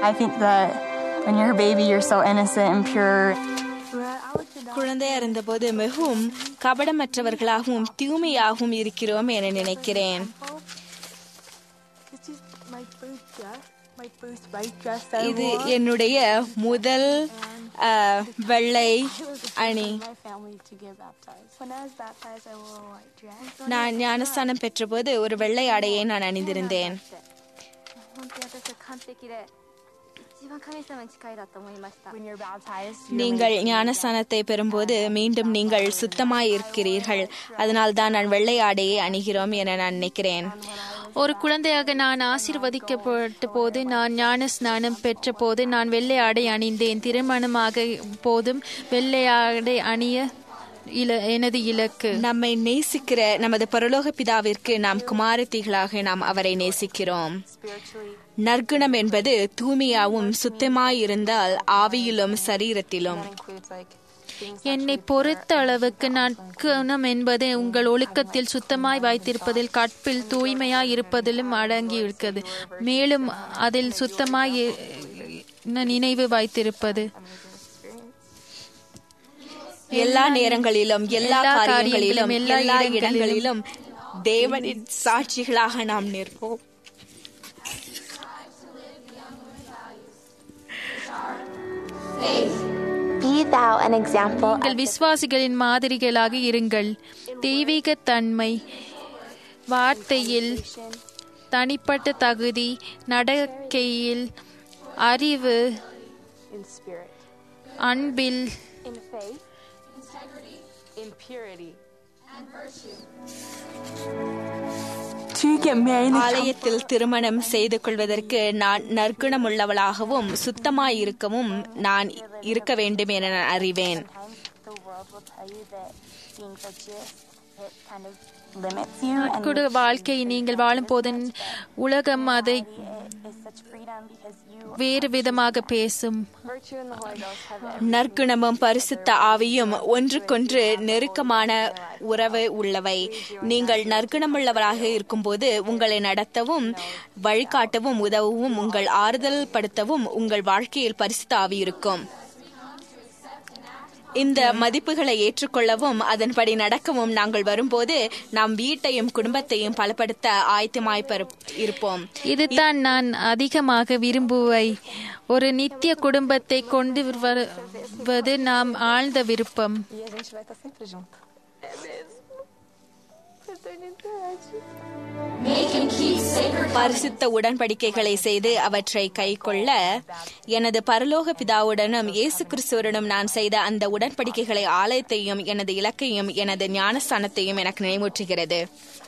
I think that when you're a baby, you're so innocent and pure. குழந்தையா இருந்தபோது மிகவும் கபடமற்றவர்களாகவும் தூய்மையாகவும் இருக்கிறோம் என நினைக்கிறேன் This is my first dress, my first white dress that I இது wore. என்னுடைய முதல் அஹ், வெள்ளை அணி My family to get baptized. When I was baptized, I wore a white dress. நான் ஞானஸ்தானம் பெற்றபோது ஒரு வெள்ளை ஆடையை நான் அணிந்திருந்தேன் 本当に私は完璧で一番神様に近いだと思いました When you're baptized, நீங்கள் ஞானஸ்தானத்தை பெறும்போது மீண்டும் நீங்கள் சுத்தமாய் இருக்கிறீர்கள் அதனால் தான் நான் வெள்ளை ஆடையை அணிகிறோம் என நான் நினைக்கிறேன் ஒரு குழந்தையாக நான் ஆசீர்வதிக்கப்பட்ட போது நான் ஞான ஸ்நானம் பெற்ற போது நான் வெள்ளை ஆடை அணிந்தேன் திருமணமாக போதும் வெள்ளை ஆடை அணிய இல எனது இலக்கு நம்மை நேசிக்கிற நமது பரலோக பிதாவிற்கு நாம் குமாரத்திகளாக நாம் அவரை நேசிக்கிறோம் spiritually, நற்குணம் என்பது தூய்மையாவும் சுத்தமாயிருந்தால் ஆவியிலும் சரீரத்திலும் includes like things என்னை பொறுத்த அளவுக்கு நற்குணம் என்பது உங்கள் ஒழுக்கத்தில் சுத்தமாய் வைத்திருப்பதில் கற்பில் தூய்மையாய் இருப்பதிலும் அடங்கி இருக்கிறது மேலும் அதில் சுத்தமாய் இ- நினைவு வைத்திருப்பது எல்லா நேரங்களிலும் எல்லா எல்லா காரியங்களிலும் காரியங்களிலும், எல்லா எல்லா இடங்களிலும் இடங்களிலும் தேவனின் சாட்சிகளாக நாம் நிற்போம் Be thou an example நீங்கள் விசுவாசிகளின் மாதிரிகளாக இருங்கள் தெய்வீக தன்மை வார்த்தையில் தனிப்பட்ட தகுதி நடக்கையில் அறிவு in spirit, Anbil in faith, in purity. To get married in the ஆலயத்தில் திருமணம் செய்து கொள்வதற்கு நான் நற்குணமுள்ளவளாகவும் சுத்தமாயிருக்கவும் நான் இருக்க வேண்டும் என நான் அறிவேன் Sometimes the world will tell you that being virtuous, it kind of limits you. And நற்குட வாழ்க்கையை நீங்கள் வாழும்போது உலகம் அதை it is such freedom because you வேறு விதமாக பேசும் virtue and the Holy Ghost have நற்குணமும் பரிசுத்த ஆவியும் ஒன்றுக்கொன்று நெருக்கமான உறவு உள்ளவை நீங்கள் நற்குணமுள்ளவராக இருக்கும்போது உங்களை நடத்தவும் வழிகாட்டவும் உதவவும் உங்கள் ஆறுதல் படுத்தவும் உங்கள் வாழ்க்கையில் பரிசுத்த ஆவி இருக்கும் இந்த மதிப்புகளை ஏற்றுக்கொள்ளவும் அதன்படி நடக்கவும் நாங்கள் வரும்போது நாம் வீட்டையும் குடும்பத்தையும் பலப்படுத்த ஆயத்தமாய் பெரு- இருப்போம் இதுதான் நான் அதிகமாக விரும்புவை ஒரு நித்திய குடும்பத்தை கொண்டு வருவது நாம் ஆழ்ந்த விருப்பம் E a gente vai estar sempre junto. É mesmo. பரிசுத்த உடன்படிக்கைகளை செய்து அவற்றை கைக்கொள்ள எனது பரலோக பிதாவுடனும் இயேசு கிறிஸ்துவருடனும் நான் செய்த அந்த உடன்படிக்கைகளை ஆலயத்தையும் எனது இலக்கையும் எனது ஞானஸ்தானத்தையும் எனக்கு நினைவூற்றுகிறது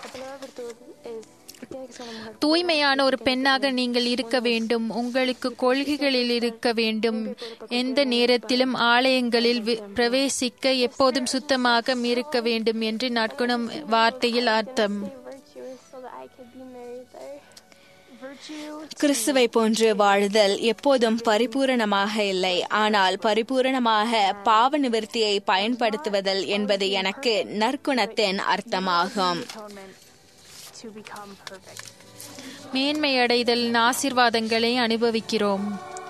தூய்மையான ஒரு பெண்ணாக நீங்கள் இருக்க வேண்டும் உங்களுக்கு கொள்கைகளில் இருக்க வேண்டும் எந்த நேரத்திலும் ஆலயங்களில் வி- பிரவேசிக்க எப்போதும் சுத்தமாக இருக்க வேண்டும் என்று நற்குணம் வார்த்தையில் அர்த்தம் virtuous so that I could be married there. கிறிஸ்துவை போன்று வாழ்தல் எப்போதும் பரிபூரணமாக இல்லை ஆனால் பரிபூரணமாக பாவ நிவர்த்தியை பயன்படுத்துவதல் என்பது எனக்கு நற்குணத்தின் அர்த்தமாகும் Atonement to become perfect. மேன்மையடைதல் ஆசிர்வாதங்களை அனுபவிக்கிறோம்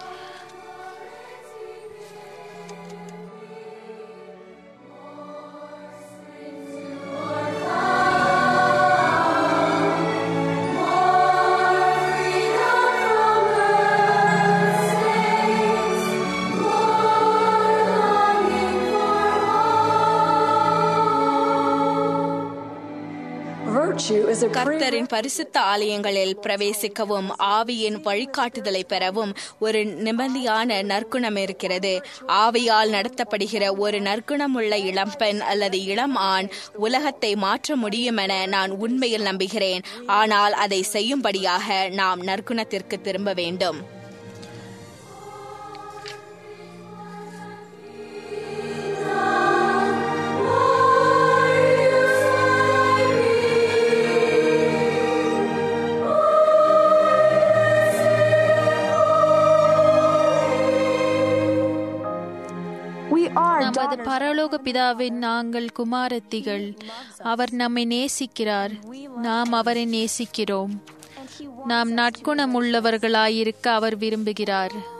Virtue is a கர்த்தரின் பரிசுத்த ஆலயங்களில் பிரவேசிக்கவும் ஆவியின் வழிகாட்டுதலை பெறவும் ஒரு நிபந்தியான நற்குணம் இருக்கிறது ஆவியால் நடத்தப்படுகிற ஒரு நற்குணமுள்ள இளம்பெண் அல்லது இளம் ஆண் உலகத்தை மாற்ற முடியும் என நான் உண்மையில் நம்புகிறேன் ஆனால் அதை செய்யும்படியாக நாம் நற்குணத்திற்கு திரும்ப வேண்டும் We are நமது daughters. பரலோக பிதாவின் நாங்கள் குமாரத்திகள் அவர் நம்மை நேசிக்கிறார் நாம் அவரை நேசிக்கிறோம் And நாம் நற்குணமுள்ளவர்களாயிருக்க அவர் விரும்புகிறார்